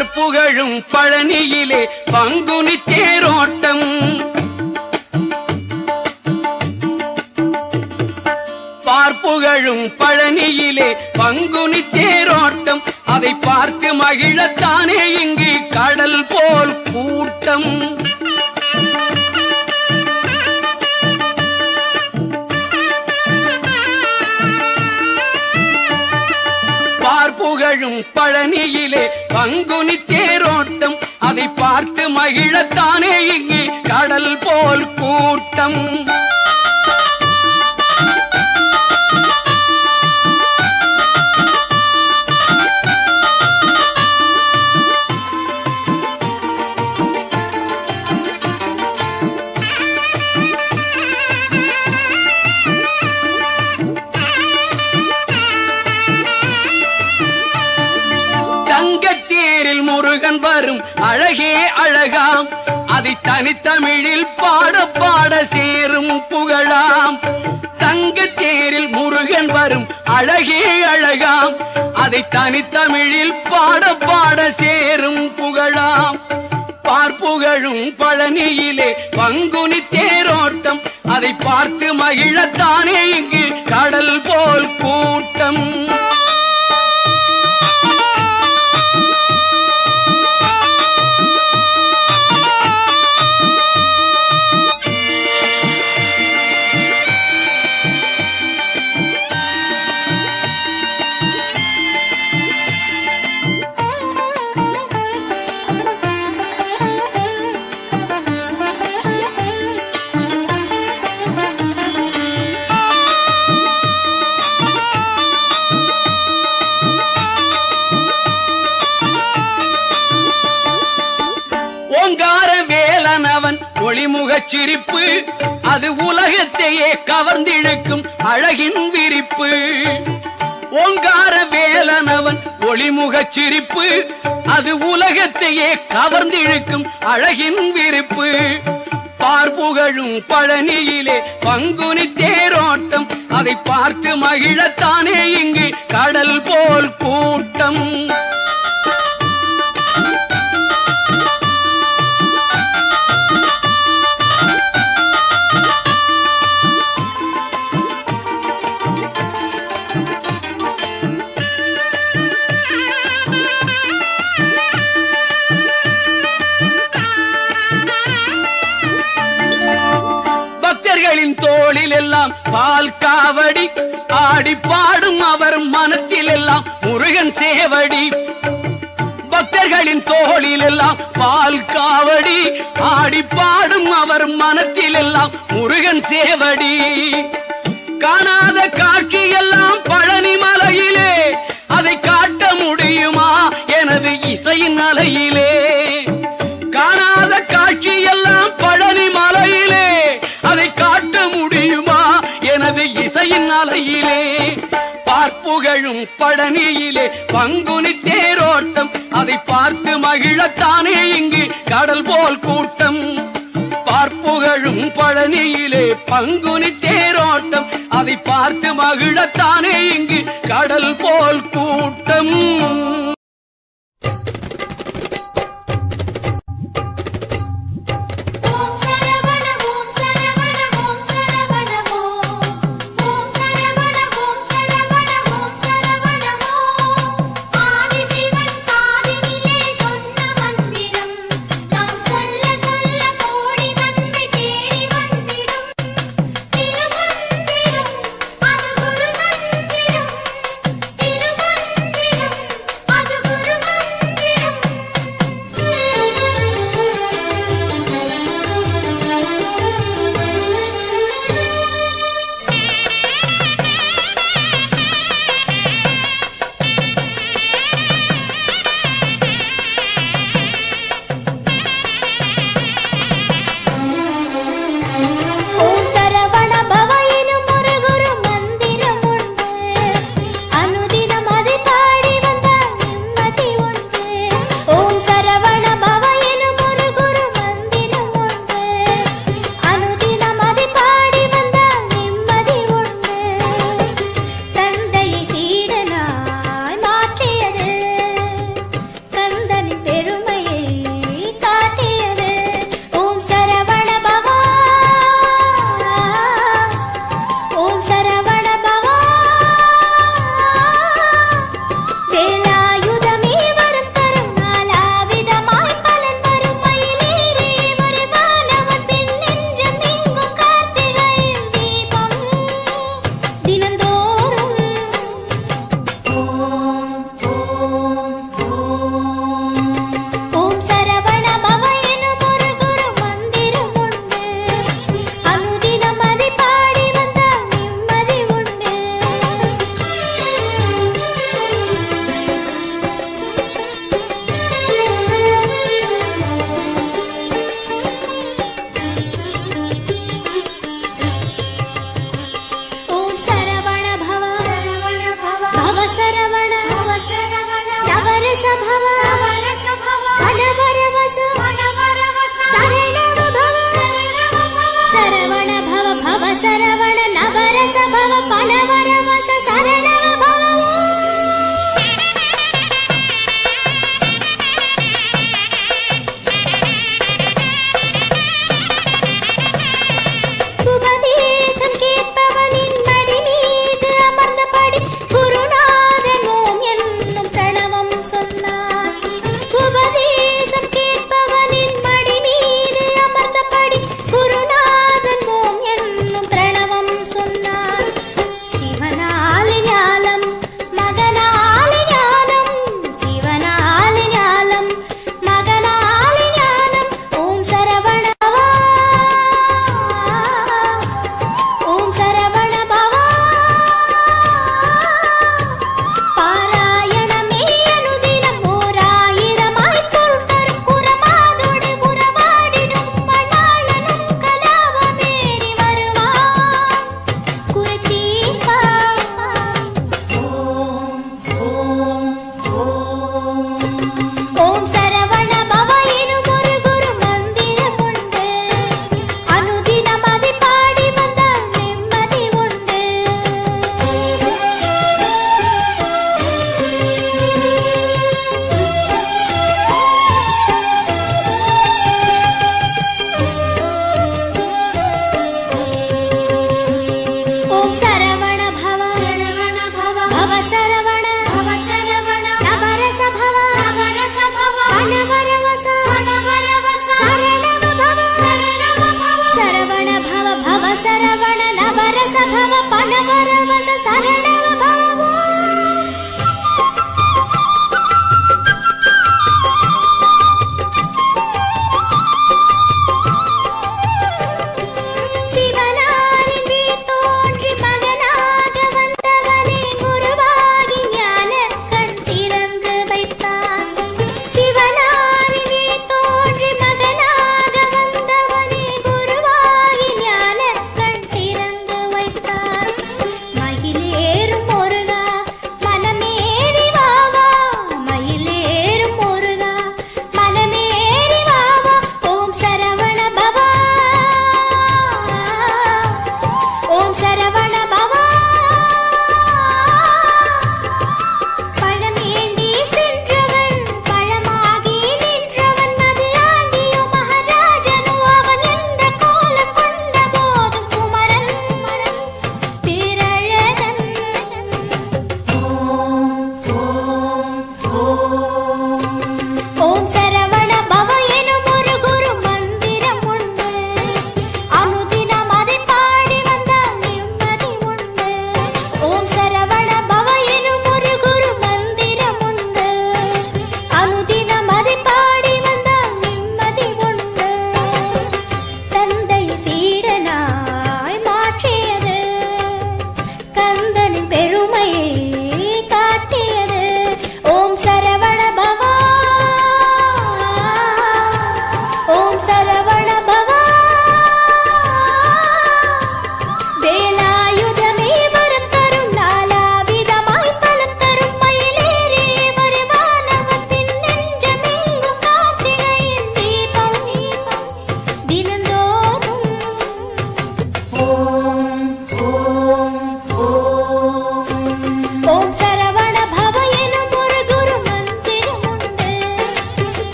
பார்ப்புகழும் பழனியிலே பங்குனி தேரோட்டம் பார்ப்புகழும் பழனியிலே பங்குனி தேரோட்டம் அதை பார்த்து மகிழத்தானே இங்கு கடல் போல் கூட்டம் பார்ப்புகழும் பழனியிலே பங்குனி தேரோட்டம் அதை பார்த்து மகிழத்தானே இங்கு கடல் போல் கூட்டம் தங்கத்தேரில் முருகன் வரும் அழகே அழகாம் அதை தனித்தமிழில் பாட பாட சேரும் புகழாம் தங்கத்தேரில் முருகன் வரும் அழகே அழகாம் அதை தனித்தமிழில் பாட பாட சேரும் புகழாம் பார்ப்புகழும் பழனியிலே பங்குனி தேரோட்டம் அதை பார்த்து மகிழத்தானே இங்கு கடல் போல் கூட்டம் ஓங்கார வேலனவன் ஒளிமுகச் சிரிப்பு அது உலகத்தையே கவர்ந்திழுக்கும் அழகின் விரிப்பு ஓங்கார வேலனவன் ஒளிமுகச் சிரிப்பு அது உலகத்தையே கவர்ந்திழுக்கும் அழகின் விரிப்பு பார்ப்புகழும் பழனியிலே பங்குனி தேரோட்டம் அதை பார்த்து மகிழத்தானே இங்கு கடல் போல் கூட்டம் பக்தர்களின் தோளில் எல்லாம் பால் காவடி ஆடி பாடும் அவர் மனத்தில் எல்லாம் முருகன் சேவடி பக்தர்களின் தோளில் எல்லாம் பால் காவடி ஆடி பாடும் அவர் மனத்தில் எல்லாம் முருகன் சேவடி காணாத காட்சி எல்லாம் பழனி மலையிலே அதை காட்ட முடியுமா எனது இசையின் அலையிலே காணாத காட்சி எல்லாம் பழனி மலையிலே அதை காட்ட முடியுமா எனது இசையின் அலையிலே பார்ப்புகழும் பழனியிலே பங்குனி தேரோட்டம் அதை பார்த்து மகிழத்தானே இங்கு கடல் போல் கூட்டம் பார்ப்புகழும் பழனியிலே பங்குனி தேரோட்டம் அதை பார்த்து மகிழத்தானே இங்கு கடல் போல் கூட்டம் ஓம் சரவண ஓம் சரவண ஓம் சரவண ஓம் ஓம் சரவண ஓம் சரவண ஓம் சரவண ஓம் ஆதி சிவன் காதினிலே சொன்ன மந்திரம் நாம் சொல்ல சொல்ல கோடி நன்மை தேடி வந்திடும் திருமந்திரம் அது குரு மந்திரம் திருமந்திரம் நவரசபவ நவரசபவ அனவரவச அனவரவச சரணவபவ சரணவபவ சரவண பவ பவ சரவண நவரசபவ பனவரவச சரணவபவ சுபதேசம் கேட்பவனின் மடி மீது அமர்ந்தபடி குருநாதன் ஓம் என்னும் பிரணவம் சொன்னார்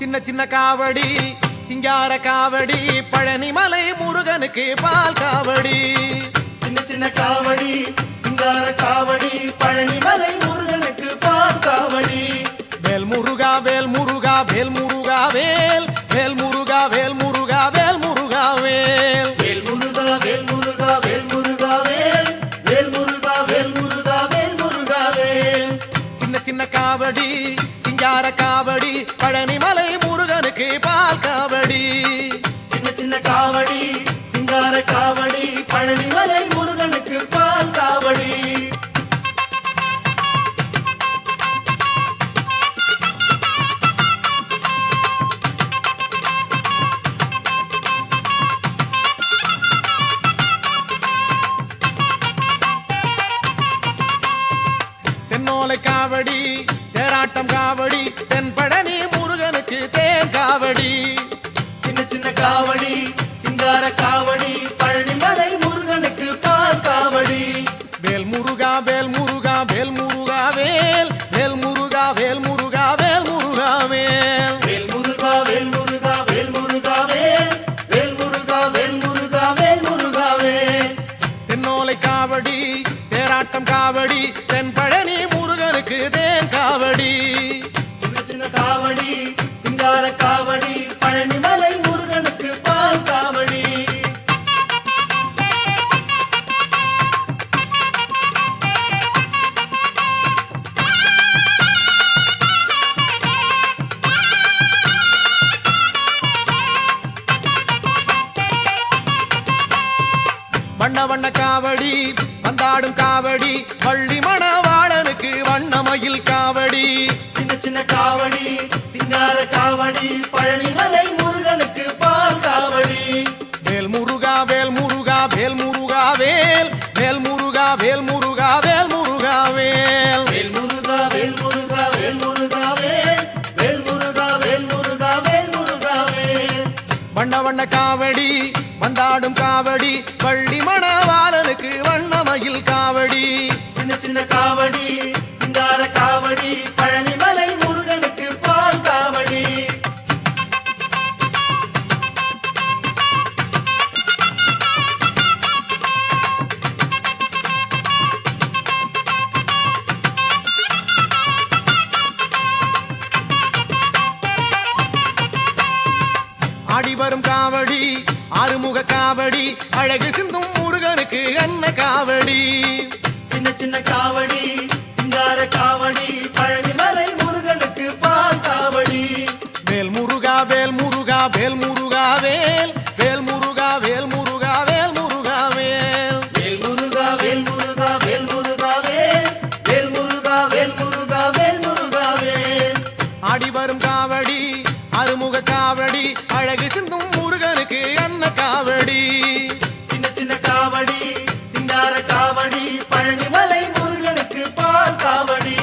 சின்ன சின்ன காவடி சிங்கார காவடி பழனிமலை முருகனுக்கு பால் காவடி சின்ன சின்ன காவடி சிங்கார காவடி பழனிமலை முருகனுக்கு பால் காவடி வேல் முருகா வேல் முருகா வேல் முருகா வேல் வேல் முருகா வேல் முருகா வேல் முருகா வேல் வேல் முருகா வேல் முருகா வேல் முருகா வேல் வேல் முருகா வேல் முருகா வேல் முருகா வேல் சின்ன சின்ன காவடி சிங்கார காவடி பழனிமலை முருகனுக்கு பால் காவடி சின்ன சின்ன காவடி சிங்கார காவடி பழனிமலை முருகனுக்கு பால் காவடி தென்னோலை காவடி தேராட்டம் காவடி தென்பழனி முருகனுக்கு தேன் காவடி சின்ன சின்ன காவடி சிங்கார காவடி பழனிமலை முருகனுக்கு பால் காவடி வேல் முருகா வேல் முருகா வேல் முருகா வேல் வேல் முருகா வேல் முருகா வேல் முருகா வேல் வேல் முருகா வேல் முருகா வேல் முருகா வேல் வேல் முருகா வேல் முருகா வேல் முருகா வேல் தென்னோலை காவடி தேராட்டம் காவடி தென்பழனி முருகனுக்கு தேன் காவடி சின்ன சின்ன காவடி சிங்கார காவடி பழனிமலை முருகனுக்கு பால் காவடி வண்ண வண்ண காவடி வந்தாடும் காவடி பள்ளி மணவாளனுக்கு வண்ணமயில் காவடி சின்ன சின்ன காவடி சிங்கார காவடி பழனிமலை முருகனுக்கு பால் காவடி வேல் முருகா வேல் முருகா வேல் முருகா வேல் வேல் முருகா வேல் முருகா வேல் முருகா வேல் வேல் முருகா வேல் முருகா வேல் முருகா வேல் வேல் முருகா வேல் முருகா வேல் முருகா வேல் வண்ண வண்ண காவடி வந்தாடும் காவடி பள்ளி மணவாளனுக்கு வண்ணமயில் காவடி சின்ன சின்ன காவடி சிங்கார காவடி பழனிமலை முருகனுக்கு பால் காவடி ஆடி வரும் காவடி ஆறுமுக காவடி அழகு சிந்தும் முருகனுக்கு அன்ன காவடி சின்ன சின்ன காவடி சிங்கார காவடி பழனிமலை முருகனுக்கு பால் காவடி வேல் முருகா வேல் முருகா வேல் முருகா வேல் வேல் முருகா வேல் முருகா வேல் முருகா வேல் வேல் முருகா வேல் முருகா வேல் முருகா வேல் வேல் முருகா வேல் முருகா வேல் முருகா வேல் ஆடி வரும் காவடி அறுமுக காவடி அழகு சிந்தும் முருகனுக்கு அன்ன காவடி சின்ன சின்ன காவடி சிங்கார காவடி பழனிமலை முருகனுக்கு பால் காவடி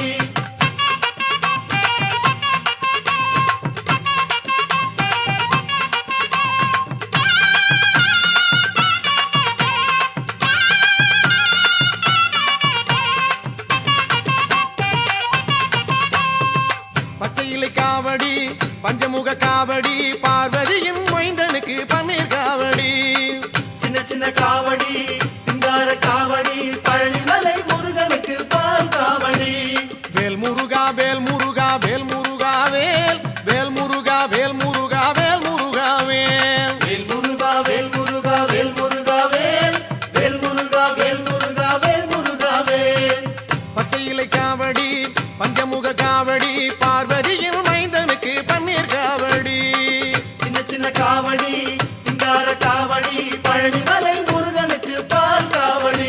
பச்சை இலை காவடி பஞ்சமுக காவடி பார்வதியின் மைந்தனுக்கு பன்னீர் காவடி சின்ன சின்ன காவடி சிங்கார காவடி பழனிமலை முருகனுக்கு பால் காவடி வேல் முருகா வேல் முருகா வேல் முருகா வேல் வேல் முருகா வேல் முருகா வேல் முருகா வேல் வேல் முருகா வேல் முருகா வேல் முருகா வேல் வேல் முருகா வேல் முருகா வேல் முருகா வேல் பச்சை இலை காவடி பஞ்சமுக காவடி பார்வதியின் மைந்தனுக்கு பன்னீர் காவடி சின்ன சின்ன காவடி சிங்கார காவடி பழனிமலை முருகனுக்கு பால் காவடி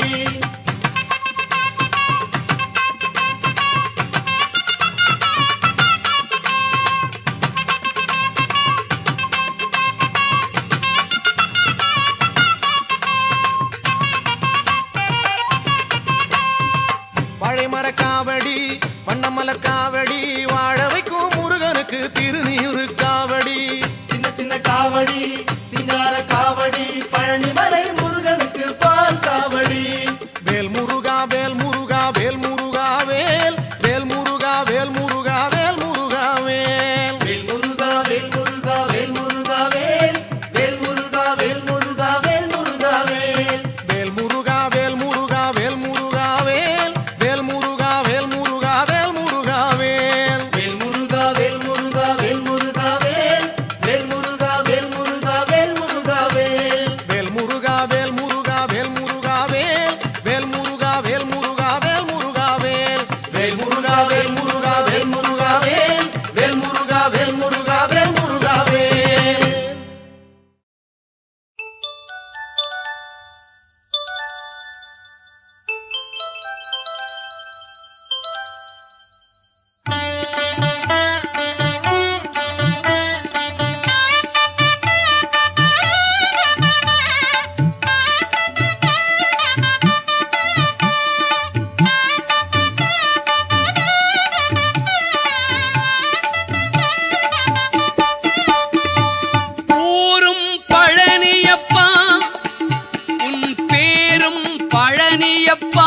வாழைமர காவடி வண்ணமலர் காவடி வாழ வைக்கும் முருகனுக்கு திருநீரு காவடி சின்ன சின்ன காவடி சிங்கார காவடி பழனிமலை முருகனுக்கு பால் காவடி வேல் முருகா வேல் முருகா வேல் முருகா வேல் வேல் முருகா வேல் முருகா வேல் முருகா வேல் வேல் முருகா வேல் ஐயப்பா